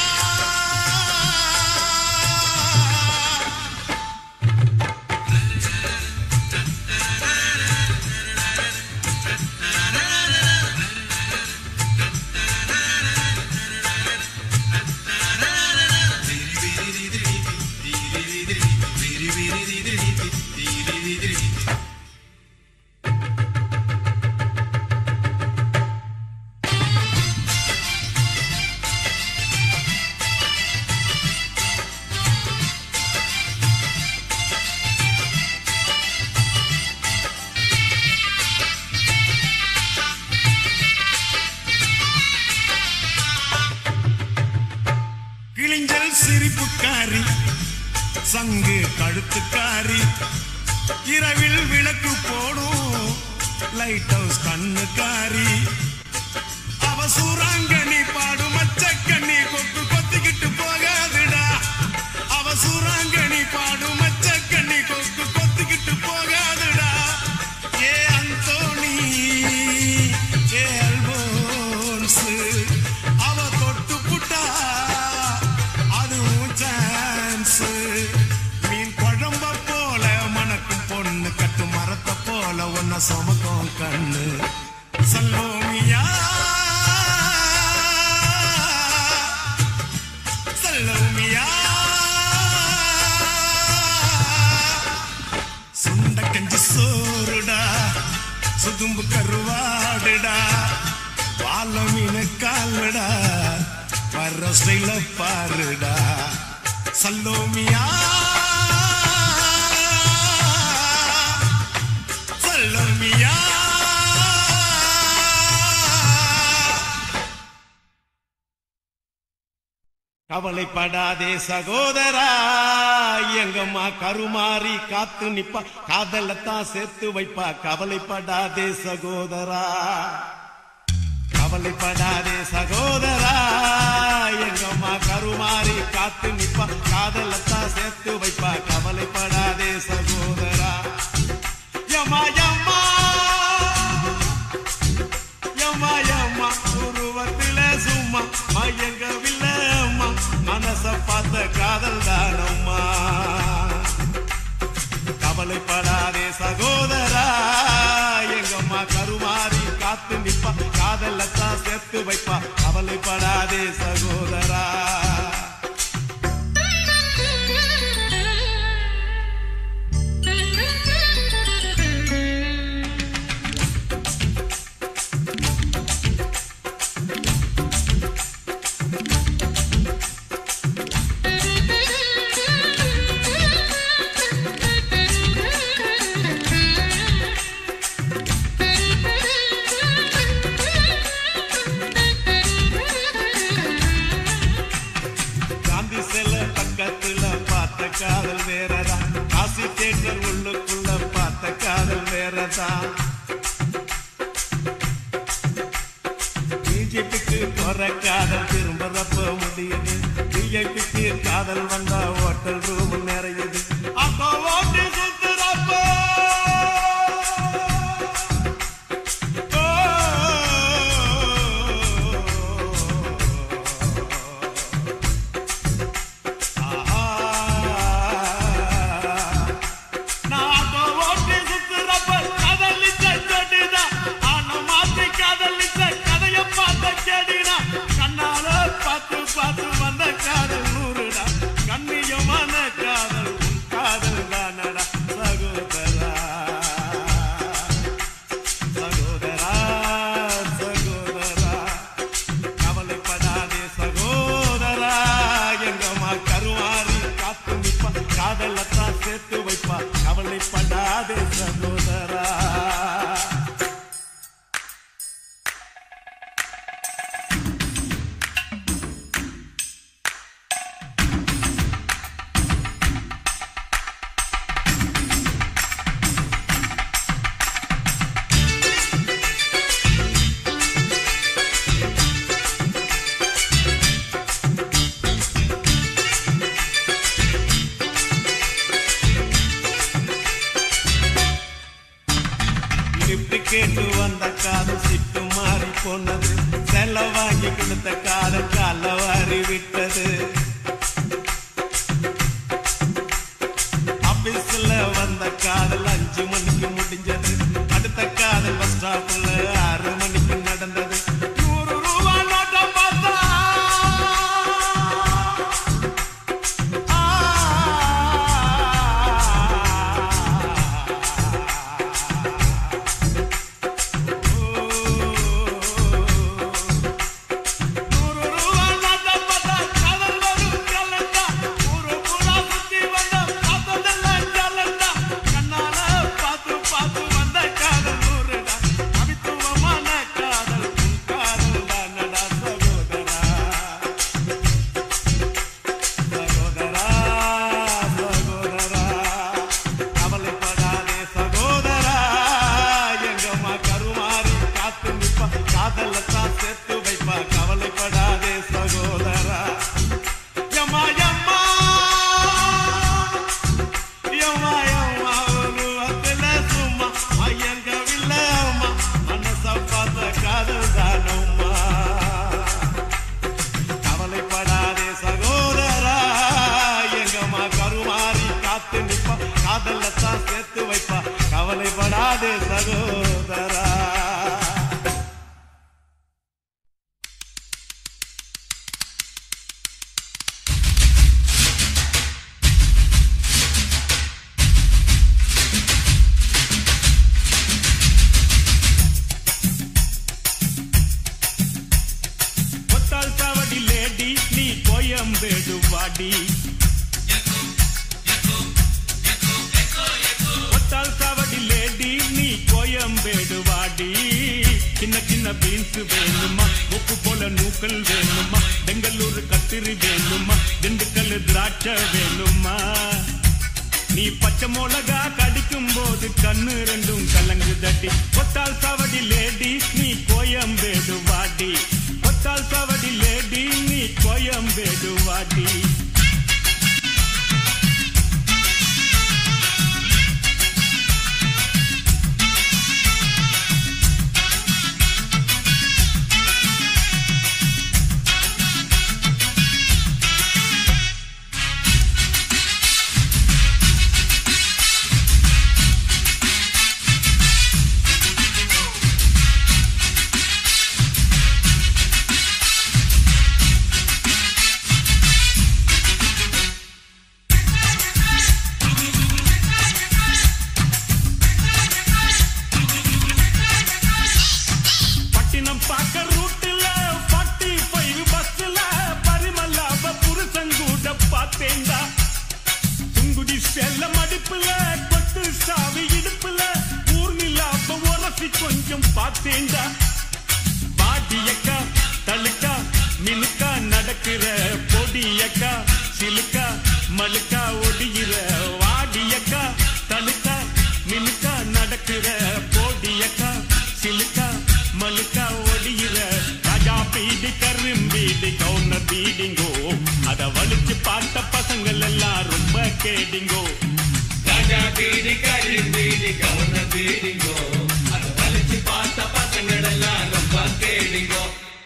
கிழிஞ்சல் சிரிப்புக்காரி சங்கு கழுத்துக்காரி இரவில் விளக்கு போடும் லைட் ஹவுஸ் கண்ணுக்காரி அவ சூறாங்கண்ணி பாடும் மச்சக்கண்ணி கொக்கு கொத்திக்கிட்டு போகாதுடா அவ சூறாங்கண்ணி பாடும் மச்சக்கண்ணி கொக்கு கொத்திக்கிட்டு போகாதுடா ஏ அந்தோணி ஏ அல்போன்ஸ் அவ தொட்டு புட்டா அதுவும் சான்ஸ் மீன் குழம்ப போல மணக்கும் பொண்ணு கட்டு மரத்தை போல ஒன்ன சுமக்கும் கண்ணு சல்லோமியா சல்லோமியா சுண்ட கஞ்சி சோறுடா சுதும்பு கருவாடுடா வாழ மீன் காலுடா வர்ற ஸ்டைல பாருடா சல்லோமியா சல்லோமியா கவலைப்படாதே சகோதரா எங்கம்மா கருமாறி காத்து நிப்பா காதலத்தான் சேர்த்து வைப்பா கவலைப்படாதே சகோதரா கவலைப்படாதே சகோதரா எங்கம்மா கருமாறி காத்து நிப்பா காதலத்தான் சேர்த்து வைப்பா கவலைப்படாதே சகோதரா யம்மா யம்மா யம்மா யம்மா உருவத்தில சும்மா மயங்கவில்லை அம்மா மனச பார்த்த காதல் தானம்மா கவலைப்படாதே சகோதரா எங்கம்மா கருமாறி காத்து நிப்பா காதலத்தான் சேர்த்து வைப்பா கவலைப்படாதே சகோதரா Thank you. தான் பிஜேபிக்கு குறை காதல் திரும்புறப்ப முடியுது பிஜேபிக்கு காதல் வந்தா ஹோட்டல் ரூம் நிறையுது அப்போ ஓட்டு சுத்துறப்ப நான் அப்போ ஓட்டு சுத்துறப்ப காதலிச்ச ஜோடிதான். ஆனா மாத்தி காதலிச்ச கதைய பார்த்த செடிடா. கண்ணால பார்த்து பார்த்து வந்த காதல் நூறுடா. கண்ணியமான காதல் உன் காதல் தானடா சகோதரா சகோதரா சகோதரா கவலைப்படாதே சகோதரா எங்கம்மா கருவாரி காத்து நிப்பா காதலத்தான் சேர்த்து வைப்பா கவலைப்படாதே சகோதரா கிஃப்ட் கேட்டு வந்த காதல் சிட்டு மாறி போனது செல்ல வாங்கி கொடுத்த காதல் கால வாரி விட்டது ஆபீஸ்ல வந்த காதல் அஞ்சு மணிக்கு முடிஞ்சது அடுத்த காதல் பஸ் ஸ்டாப்ல ஆறு மணிக்கு நடந்தது நூறு ரூபா நோட்டை பார்த்தா நூறு ரூபா நோட்டை பார்த்தா காதல் வரும் கலண்டா ஊரு பூரா சுத்தி வந்த பார்த்ததெல்லாம் கலண்டா கண்ணால பார்த்து பார்த்து வந்த காதல் நூறுடா கவித்துவமான காதல் உன் காதல் தானடா சகோதரா சகோதரா சகோதரா கவலைப்படாதே சகோதரா எங்கம்மா கருமாறி காத்து நிப்பா காதலத்தான் சேர்த்து வைப்பா கவலைப்படாதே சகோதரா எம்மா எம்மா எம்மா எம்மா உருவத்துல சும்மா ஐயங்கவில்ல அம்மா மனச பார்த்த காதல் தானம்மா கவலைப்படாதே சகோதரா எங்கம்மா கருமாறி காத்து நிப்பா காதலத்தான் சேர்த்து வைப்பா கவலைப்படாதே சகோதரா ஒத்தாள் சாவடி லேடி நீ கோயம்பேடு வாடி ஒத்தாள் சாவடி லேடி நீ கோயம்பேடு வாடி சின்ன சின்ன பீன்ஸ் வேணுமா உப்பு போல நூக்கல் வேணுமா பெங்களூர் கத்திரி வேணுமா திண்டுக்கல் திராட்சை வேணுமா நீ பச்சை மிளகா கடிக்கும் போது கண்ணு ரெண்டும் கலங்கு தட்டி ஒத்தாள் சாவடி லேடி நீ கோயம்பேடு வாடி ஒத்தாள் சாவடி லேடி நீ கோயம்பேடு வாடி பட்டினம் பார்க்க ரூட்டுல பட்டி பைவு பஸ்ல பரிமல்லாப புருஷங்கூட பார்த்தேன்டா துங்குடி செல்ல மடிப்புல கொத்து சாவி இடுப்புல ஊர்மில்லாப்ப உரசி கொஞ்சம் பார்த்தேன்டா பாட்டியக்கா தழுக்கா மினுக்கா நடக்கிற பொடியக்கா சிலுக்கா மழுக்கா ஒடிகிற வாடியக்கா தழுக்கா மினுக்கா நடக்கிற அடிக்கிற போடியக்கா சிலுக்கா மலுக்கா ஒடியிற ராஜா பீடி கரும்பீடி கவுனர் பீடிங்கோ அத வலிச்சு பார்த்த பசங்கள் எல்லாம் ரொம்ப கேடிங்கோ ராஜா பீடி கரி பீடி கவுன பீடிங்கோ அது வலிச்சு பார்த்த பசங்கள் எல்லாம் ரொம்ப கேடிங்கோ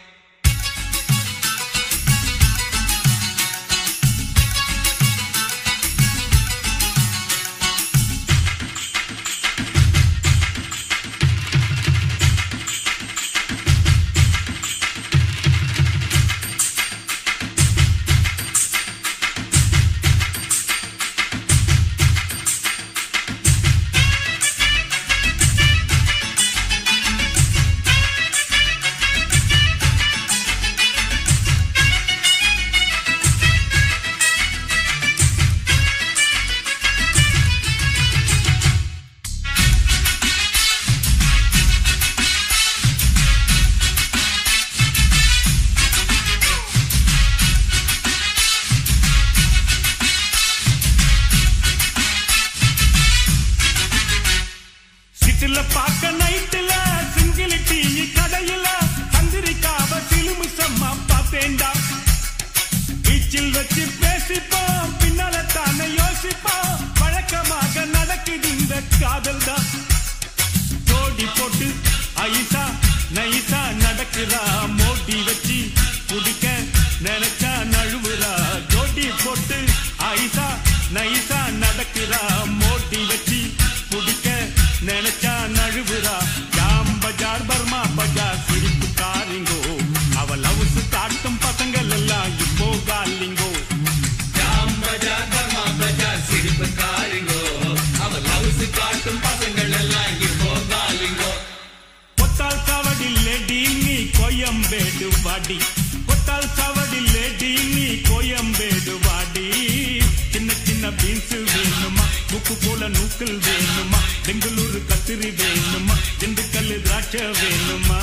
சிட்டில பார்க்க நைட்டுல சிங்கிலி டீ கடையில சந்திரிக்காவ சிலுமு சம்மா பார்த்தேன்டா பீச்சில் வச்சு பேசிப்போம் பின்னால தானே யோசிப்போம் வழக்கமாக நடக்குது இந்த காதல் தான் ஜோடி போட்டு ஐசா நைசா நடக்குறா மோடி வச்சு குடிக்க நினைச்சா நழுவுறா ஜோடி போட்டு ஐசா நைசா நடக்குறா மோடி வச்சு குடிக்க நினைச்சா நழுவுறா ஜாம் பஜார் பர்மா பஜார் சிரிப்பு காரிங்கோ அவள் லவுசு காட்டும் பசங்கள் எல்லாம் இப்போ காலிங்கோ ஜாம் பஜார் தர்மா பஜார் சிரிப்பு காரிங்கோ அவன் லவ்ஸ் காட்டும் பசங்கள் எல்லாம் இப்போ காலிங்கோ கொத்தால் சாவடில் லேடி நீ கோயம்பேடு வாடி கொத்தால் சாவடில் லேடி நீ கோயம்பேடு வாடி சின்ன சின்ன பீன்ஸ் வேணுமா உப்பு போல நூக்கல் வேணுமா பெங்களூரு கத்திரி வேணுமா திண்டுக்கல் திராட்சை வேணுமா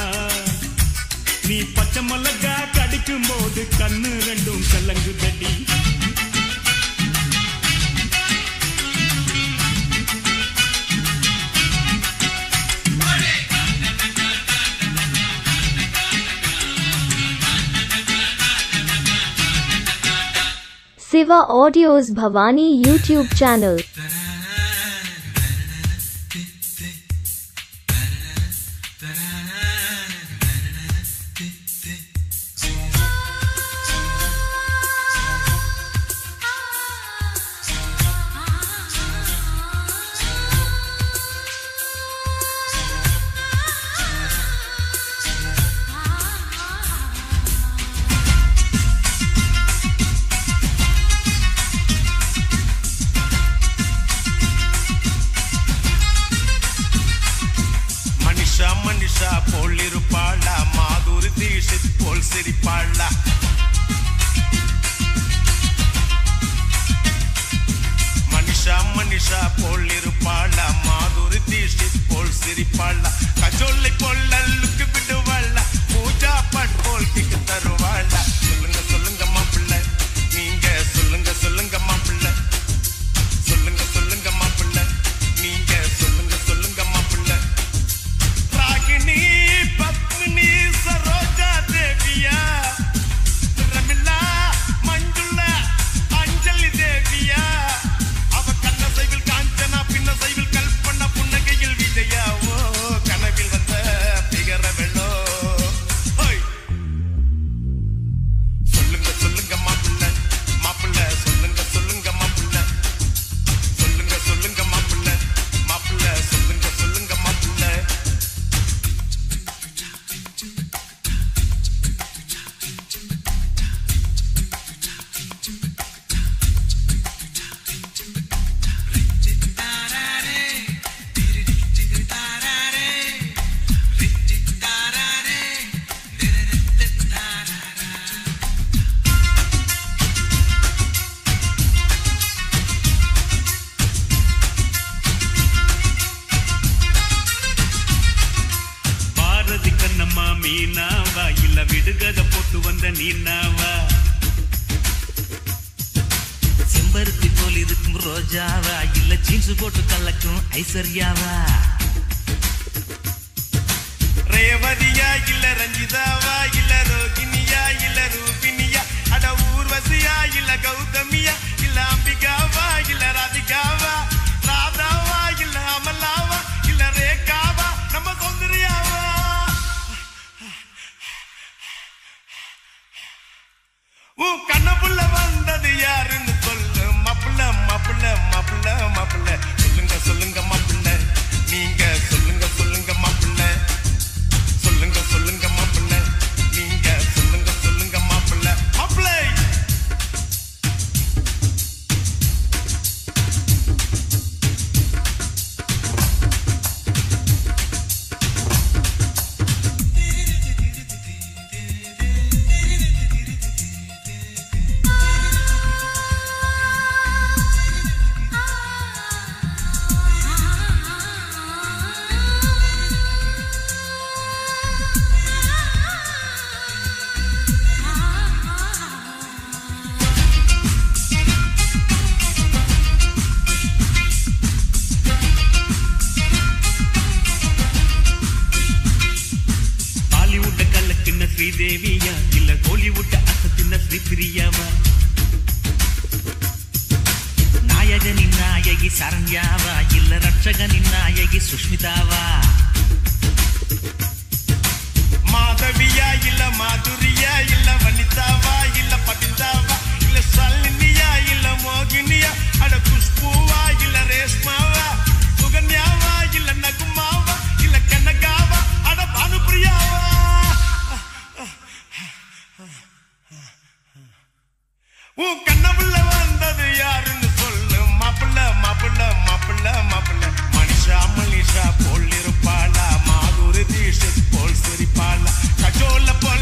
நீ பச்சை மிளகா கடிக்கும் போது கண்ணு ரெண்டும் கலங்கு தடி Siva Audios Bhavani YouTube channel. Manisha Manisha போல் இருப்பாளா மாதுரி தீஷித் போல் சிரிப்பாளா மனிஷா மனிஷா போல் இருப்பாளா மாதுரி தீஷித் போல் சிரிப்பாளா கஜோலை போல் லுக்கு விடுவாளா பூஜா பட் போல் கிக்கு தருவாளா சொல்லுங்க சொல்லுங்க மாப்பிள்ள நீங்க சொல்லுங்க சொல்லுங்க மாப்பிள்ள சொல்லுங்க சொல்லுங்க மாப்பிள்ள நீங்க சொல்லுங்க சொல்லுங்க மாப்பிள்ள ராகினி பத்மினி சரோஜா தேவியா ரமிளா மஞ்சுளா அஞ்சலி தேவியா அவ கண்ண சைவில் காஞ்சனா பின்ன சைவில் கல்பனா புன்னகையில் விஜயா ஓ கனவில் வந்த பிகர வெள்ளோ ஹோய் சொல்லுங்க சொல்லுங்க மாப்பிள்ள மாப்பிள்ள சொல்லுங்க சொல்லுங்க மாப்பிள்ள சொல்லுங்க சொல்லுங்க மாப்பிள்ள மாப்பிள்ள சொல்லுங்க சொல்லுங்க மாப்பிள்ள பாரதி கண்ணம்மா மீனாவா இல்ல விடுகத போட்டு வந்த நீனாவா செம்பருத்தி போல் இருக்கும் ரோஜாவா இல்ல ஜீன்ஸ் போட்டு கலக்கும் ஐஸ்வர்யாவா ரேவதியா இல்ல ரஞ்சிதாவா இல்ல ரோகிணியா இல்ல ரூபினியா அட ஊர்வசியா இல்ல கௌதமியா இல்ல அம்பிகாவா இல்ல ராதிகாவா ராதாவா இல்ல அமலாவா இல்ல ரேகாவா நம்ம சௌந்தர்யாவா உன் கண்ணப்புள்ள வந்தது யாருன்னு சொல்லு மாப்பிள்ள மாப்பிள்ள மாப்பிள்ள மாப்பிள்ள சொல்லுங்க சொல்லுங்க மாப்பிள்ள நீங்க சொல்லுங்க சொல்லுங்க மாப்பிள்ள சொல்லுங்க சொல்லுங்க மாப்பிள்ள நீங்க சொல்லுங்க சொல்லுங்க மாப்பிள்ள மாப்பிள்ள ಬಾಲಿವುಡ್ ಕಲ್ಲಕ್ಕಿನ್ನ ಶ್ರೀದೇವಿಯ ಇಲ್ಲ ಕೋಲಿವುಡ್ ಅಸತಿನ ಶ್ರೀಪ್ರಿಯವ ನಾಯಕನಿನ್ ನಾಯಕಿ ಸರಣ್ಯಾವ ಇಲ್ಲ ರಕ್ಷಕನಿನ್ ನಾಯಕಿ ಸುಷ್ಮಿತಾವ மாதவியா இல்ல மாதுரியா இல்ல வனிதாவா இல்ல பபிதாவா இல்ல சல்லினியா இல்ல மோகினியா அட குஷ்பூவா இல்ல ரேஷ்மாவா சுகன்யாவா இல்ல நகுமாவா இல்ல கனகாவா அட பானுப்பிரியாவா உன் கண்ணமுள்ள வந்தது யாருன்னு சொல்லு மாப்பிள்ள மாப்பிள்ள மாப்பிள்ள மாப்பிள்ள மனிஷா மனிஷா போல் இருப்பாளா மாதுரி தீஷித் போல் சிரிப்பாளா கஜோல போல்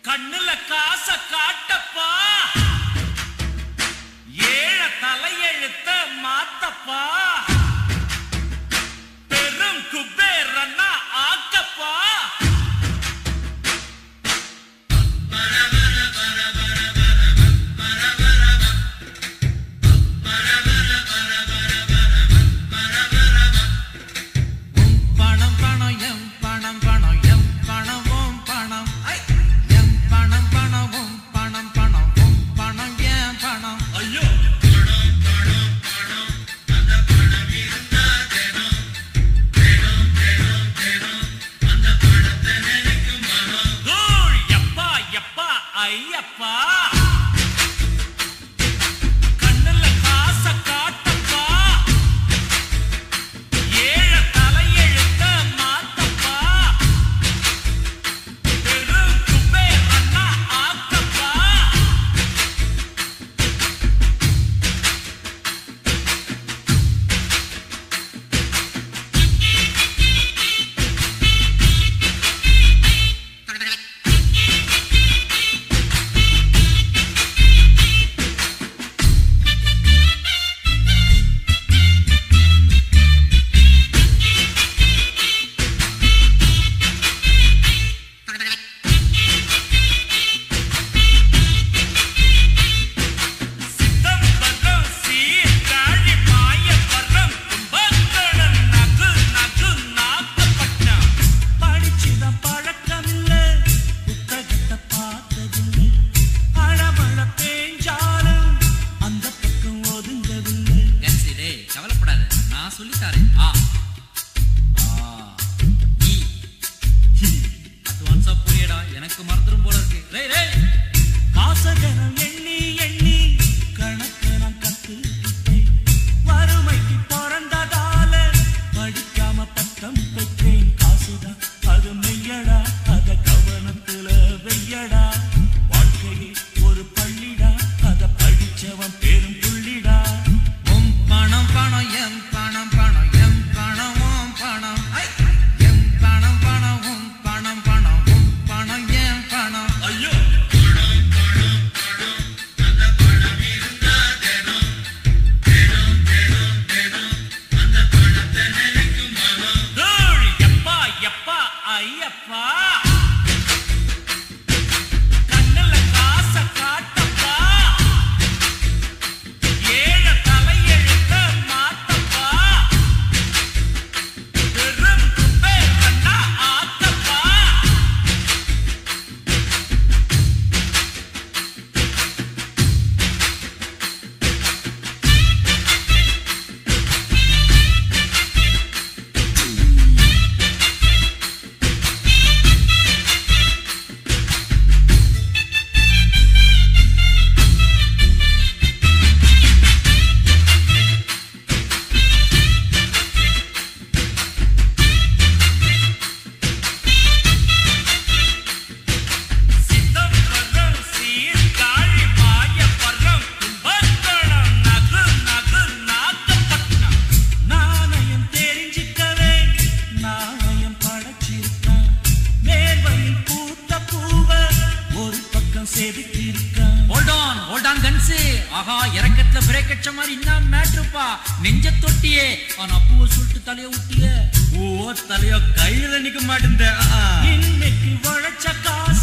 கண்ணுல காச காட்டப்பா ஏழ தலையெழுத்த மாத்தப்பா பெரும் குபேரன்னா ஆக்கப்பா பணம் பணம் எம் பணம் பணம் எம் பணமும் பணம் எம் பணம் பணமும் பணம் பணம் உம் பணம் ஏன் பணம் ஐயோ தூள் எப்பா எப்பா ஐயப்பா கண்ணுல காச காட்டப்பா ஏழ தலையெழுத்த மாத்தப்பா பெரும் குபேரன்னா ஆக்கப்பா சிதம்பரம் சீர்காழி மாயவரம் கும்பகோணம் நகு நகு நாகப்பட்டினம் படிச்சுதான் பழக்கமில்ல புத்தகத்தை பார்த்ததில்லை அழமழ பேஞ்சாலும் அந்த பக்கம் ஒதுங்கவில்லை கேன்சி டேய் கவலைப்படாத நான் சொல்லித்தாரேன் ஆ ஆ ஈ ஹி அட்வான்ஸா புரியடா எனக்கு மறந்துடும் போல இருக்கு ரேய் ரேய் வாசகரம் எண்ணி எண்ணி கணக்கு நான் கத்துக்கிட்டேன் வறுமைக்கு பிறந்ததால படிக்காம பட்டம் பெற்றேன் காசுதான் அது மெய்யடா அத கவனத்துல வெய்யடா வாழ்க்கையே ஒரு பள்ளிடா அத படிச்சவன் பெரும் புள்ளிடா உம் பணம் பணம் எம் பணம் பணம் எம் பணமும் பணம் எம் பணம் பணம் உம் பணம் பணம் உம் பணம் ஏன் பணம் ஐயோ தூள் எப்பா எப்பா ஐயப்பா கண்ணுல காச காட்டப்பா ஏழ தலையெழுத்த மாத்தப்பா பெரும் குபேரன்னா ஆக்கப்பா சிதம்பரம் சீர்காழி மாயவரம் கும்பகோணம் நகு நகு நாகப்பட்டினம் நாணயம் தெரிஞ்சுக்கவே நாணயம் படைச்சிருக்கான் மேல்வையில் பூத்த பூவ ஒரு பக்கம் செதுக்கியிருக்கான் hold on hold on guns ஆஹா இறக்கத்துல பிரேக் அடிச்ச மாதிரி என்ன மேட்ருப்பா நெஞ்ச தொட்டியே ஆனா பூவை சொல்லிட்டு தலைய ஊட்டிய ஓ தலையோ கையில நிக்க மாட்டேன் இன்னைக்கு உழைச்ச காசு